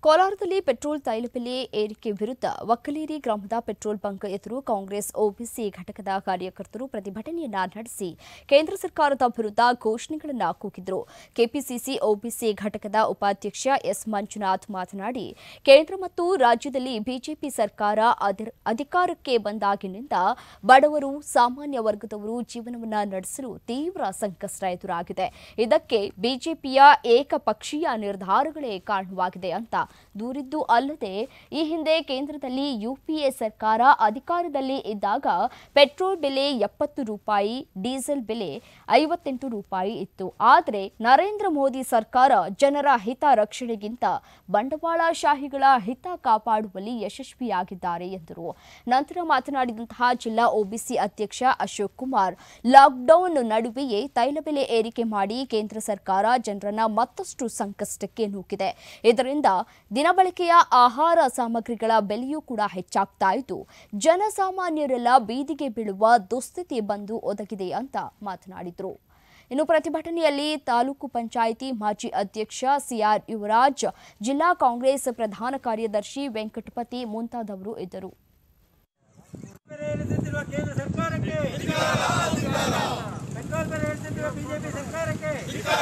ಕೋಲಾರದಲ್ಲಿ ಪೆಟ್ರೋಲ್ ತೈಲ ಬೆಲೆ ಏರಿಕೆ ವಿರುದ್ಧ ಒಕ್ಕಲೇರಿ ಗ್ರಾಮದ ಪೆಟ್ರೋಲ್ ಬಂಕ್ ಎದುರು ಕಾಂಗ್ರೆಸ್ ಒಬಿಸಿ ಘಟಕದ ಕಾರ್ಯಕರ್ತರು ಪ್ರತಿಭಟನೆಯನ್ನ ನಡೆಸಿ ಕೇಂದ್ರ ಸರ್ಕಾರದ ವಿರುದ್ಧ ಘೋಷಣೆಗಳನ್ನು ಕೂಗಿದ್ರು ಕೆಪಿಸಿಸಿ ಒಬಿಸಿ ಘಟಕದ ಉಪಾಧ್ಯಕ್ಷ ಎಸ್ ಮಂಜುನಾಥ್ ಮಾತನಾಡಿ ಕೇಂದ್ರ ಮತ್ತು ರಾಜ್ಯದಲ್ಲಿ ಬಿಜೆಪಿ ಸರ್ಕಾರ ಅಧಿರ್- ಅಧಿಕಾರಕ್ಕೆ ಬಂದಾಗಿನಿಂದ ಬಡವರು ಸಾಮಾನ್ಯ ವರ್ಗದವರು ಜೀವನವನ್ನ ನಡೆಸಲು ತೀವ್ರ ಸಂಕಷ್ಟ ಎದುರಾಗಿದೆ ಇದಕ್ಕೆ ಬಿಜೆಪಿಯ ಏಕಪಕ್ಷೀಯ ನಿರ್ಧಾರಗಳೇ ಕಾರಣವಾಗಿದೆ ಅಂತ ದೂರಿದ್ದು ಅಲ್ಲದೆ ಈ ಹಿಂದೆ ಕೇಂದ್ರದಲ್ಲಿ ಯುಪಿಎ ಸರ್ಕಾರ ಅಧಿಕಾರದಲ್ಲಿ ಇದ್ದಾಗ ಪೆಟ್ರೋಲ್ ಬೆಲೆ ಎಪ್ಪತ್ತು ರೂಪಾಯಿ ಡೀಸೆಲ್ ಬೆಲೆ ಐವತ್ತೆಂಟು ರೂಪಾಯಿ ಇತ್ತು ಆದರೆ ನರೇಂದ್ರ ಮೋದಿ ಸರ್ಕಾರ ಜನರ ಹಿತ ರಕ್ಷಣೆಗಿಂತ ಬಂಡವಾಳಶಾಹಿಗಳ ಹಿತ ಕಾಪಾಡುವಲ್ಲಿ ಯಶಸ್ವಿಯಾಗಿದ್ದಾರೆ ಎಂದರು ನಂತರ ಮಾತನಾಡಿದಂತಹ ಜಿಲ್ಲಾ ಒಬಿಸಿ ಅಧ್ಯಕ್ಷ ಅಶೋಕ್ ಕುಮಾರ್ ಲಾಕ್ಡೌನ್ ನಡುವೆಯೇ ತೈಲ ಬೆಲೆ ಏರಿಕೆ ಮಾಡಿ ಕೇಂದ್ರ ಸರ್ಕಾರ ಜನರನ್ನ ಮತ್ತಷ್ಟು ಸಂಕಷ್ಟಕ್ಕೆ ನೂಕಿದೆ ಇದರಿಂದ ದಿನಬಳಕೆಯ ಆಹಾರ ಸಾಮಗ್ರಿಗಳ ಬೆಲೆಯೂ ಕೂಡ ಹೆಚ್ಚಾಗ್ತಾ ಇದ್ದು ಜನಸಾಮಾನ್ಯರೆಲ್ಲ ಬೀದಿಗೆ ಬೀಳುವ ದುಸ್ಥಿತಿ ಬಂದು ಒದಗಿದೆ ಅಂತ ಮಾತನಾಡಿದರು ಇನ್ನು ಪ್ರತಿಭಟನೆಯಲ್ಲಿ ತಾಲೂಕು ಪಂಚಾಯಿತಿ ಮಾಜಿ ಅಧ್ಯಕ್ಷ ಸಿಆರ್ ಯುವರಾಜ್ ಜಿಲ್ಲಾ ಕಾಂಗ್ರೆಸ್ ಪ್ರಧಾನ ಕಾರ್ಯದರ್ಶಿ ವೆಂಕಟಪತಿ ಮುಂತಾದವರು ಇದ್ದರು ಬೆಲೆ ಇಳಿಸುತ್ತಿರುವ ಕೇಂದ್ರ ಸರ್ಕಾರಕ್ಕೆ ಪೆಟ್ರೋಲ್ ಬೆಲೆ ಇಳಿಸುತ್ತಿರುವ ಬಿಜೆಪಿ ಸರ್ಕಾರಕ್ಕೆ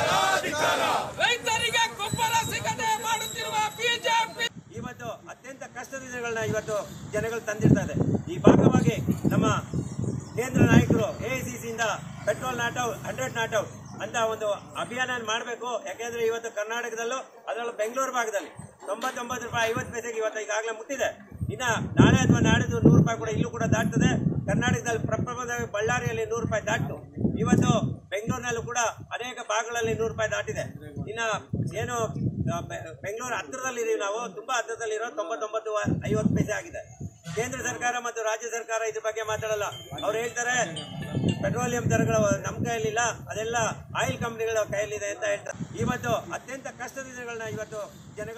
ರೈತರಿಗೆ ಗೊಬ್ಬರ ಸಿಗದೆ ಮಾಡುತ್ತಿರುವ ಬಿಜೆಪಿ ಇವತ್ತು ಅತ್ಯಂತ ಕಷ್ಟದ ದಿನಗಳನ್ನ ಇವತ್ತು ಜನಗಳು ತಂದಿರ್ತಾರೆ ಈ ಭಾಗವಾಗಿ ನಮ್ಮ ಕೇಂದ್ರ ನಾಯಕರು ಎಐಸಿಸಿಯಿಂದ petrol not out hundred not out ಅಂತ ಒಂದು ಅಭಿಯಾನ ಮಾಡಬೇಕು ಯಾಕೆಂದ್ರೆ ಇವತ್ತು ಕರ್ನಾಟಕದಲ್ಲೂ ಅದರಲ್ಲೂ ಬೆಂಗಳೂರು ಭಾಗದಲ್ಲಿ ತೊಂಬತ್ತೊಂಬತ್ತು ರೂಪಾಯಿ ಐವತ್ತು ಪೈಸೆಗೆ ಇವತ್ತು ಈಗಾಗಲೇ ಮುಟ್ಟಿದೆ ಇನ್ನ ನಾಳೆ ಅಥವಾ ನಾಡಿದ್ದು ನೂರು ರೂಪಾಯಿ ಕೂಡ ಇಲ್ಲೂ ಕೂಡ ದಾಟ್ತದೆ ಕರ್ನಾಟಕದಲ್ಲಿ ಪ್ರಪ್ರಥಮದ ಬಳ್ಳಾರಿಯಲ್ಲಿ ನೂರು ರೂಪಾಯಿ ದಾಟು ಇವತ್ತು ಬೆಂಗಳೂರಿನಲ್ಲೂ ಕೂಡ ಅನೇಕ ಭಾಗಗಳಲ್ಲಿ ನೂರು ರೂಪಾಯಿ ದಾಟಿದೆ ಇನ್ನ ಏನು ಆ, ಬೆ- ಬೆಂಗಳೂರು ಹತ್ತಿರದಲ್ಲಿ ಇದೀವಿ ನಾವು ತುಂಬಾ ಹತ್ತಿರದಲ್ಲಿರೋ ತೊಂಬತ್ತೊಂಬತ್ತು ವ- ಐವತ್ತು ಪೈಸೆ ಆಗಿದೆ ಕೇಂದ್ರ ಸರ್ಕಾರ ಮತ್ತು ರಾಜ್ಯ ಸರ್ಕಾರ ಇದ್ರ ಬಗ್ಗೆ ಮಾತಾಡಲ್ಲ ಅವ್ರು ಹೇಳ್ತಾರೆ ಪೆಟ್ರೋಲಿಯಂ ದರಗಳು ನಮ್ಮ ಕೈಯಲ್ಲಿಲ್ಲ ಅದೆಲ್ಲ ಆಯಿಲ್ ಕಂಪನಿಗಳ ಕೈಯಲ್ಲಿದೆ ಅಂತ ಹೇಳ್ತಾರೆ ಇವತ್ತು ಅತ್ಯಂತ ಕಷ್ಟದ ದಿನಗಳನ್ನ ಇವತ್ತು ಜನಗಳು